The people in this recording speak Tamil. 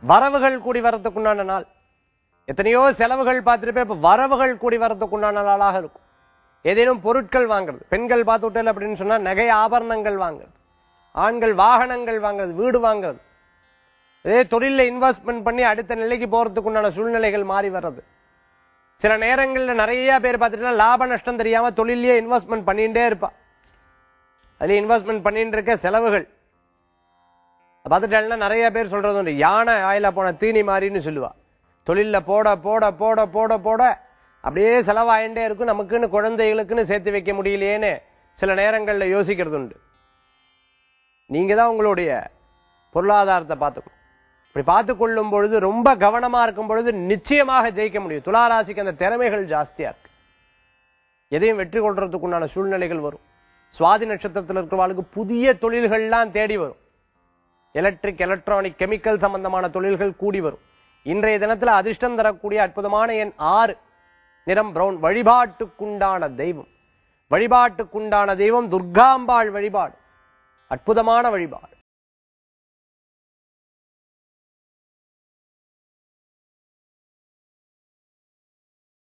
வரவுகள் கூடி வரதுக்குண்டான நாள் எத்தனையோ செலவுகள் பார்த்துட்டு இப்ப வரவுகள் கூடி வரதுக்குண்டான நாளாக இருக்கும் ஏதேனும் பொருட்கள் வாங்குறது பெண்கள் பார்த்து விட்டல அப்படின்னு சொன்னா நகை ஆபரணங்கள் வாங்குறது ஆண்கள் வாகனங்கள் வாங்குறது வீடு வாங்குறது இதே தொழில இன்வெஸ்ட்மெண்ட் பண்ணி அடுத்த நிலைக்கு போறதுக்குண்டான சூழ்நிலைகள் மாறி வர்றது சில நேரங்கள்ல நிறைய பேர் பார்த்துட்டா லாப நஷ்டம் தெரியாம தொழிலே இன்வெஸ்ட்மெண்ட் பண்ணிட்டே இருப்பா அதுல இன்வெஸ்ட்மெண்ட் பண்ணிட்டு இருக்க செலவுகள் பார்த்துட்டாங்கன்னா நிறைய பேர் சொல்றது உண்டு யானை ஆயில போன தீனி மாதிரின்னு சொல்லுவா தொழில்ல போட போட போட போட போட அப்படியே செலவாயிண்டே இருக்கும் நமக்குன்னு குழந்தைகளுக்குன்னு சேர்த்து வைக்க முடியலையேன்னு சில நேரங்கள்ல யோசிக்கிறது உண்டு நீங்க தான் உங்களுடைய பொருளாதாரத்தை பார்த்துக்கணும் இப்படி பார்த்து கொள்ளும் பொழுது ரொம்ப கவனமா இருக்கும் பொழுது நிச்சயமாக ஜெயிக்க முடியும் துளாராசிக்கு அந்த திறமைகள் ஜாஸ்தியா இருக்கு எதையும் வெற்றி கொள்றதுக்கு உண்டான சூழ்நிலைகள் வரும் சுவாதி நட்சத்திரத்தில் இருக்கிறவாளுக்கு புதிய தொழில்கள்லாம் தேடி வரும் எலக்ட்ரிக் எலக்ட்ரானிக் கெமிக்கல் சம்பந்தமான தொழில்கள் கூடி வரும் இன்றைய தினத்துல அதிர்ஷ்டம் தரக்கூடிய அற்புதமான எண் ஆறு நிறம் பிரவுன் வழிபாட்டுக்குண்டான தெய்வம் வழிபாட்டுக்குண்டான தெய்வம் துர்காம்பாள் வழிபாடு அற்புதமான வழிபாடு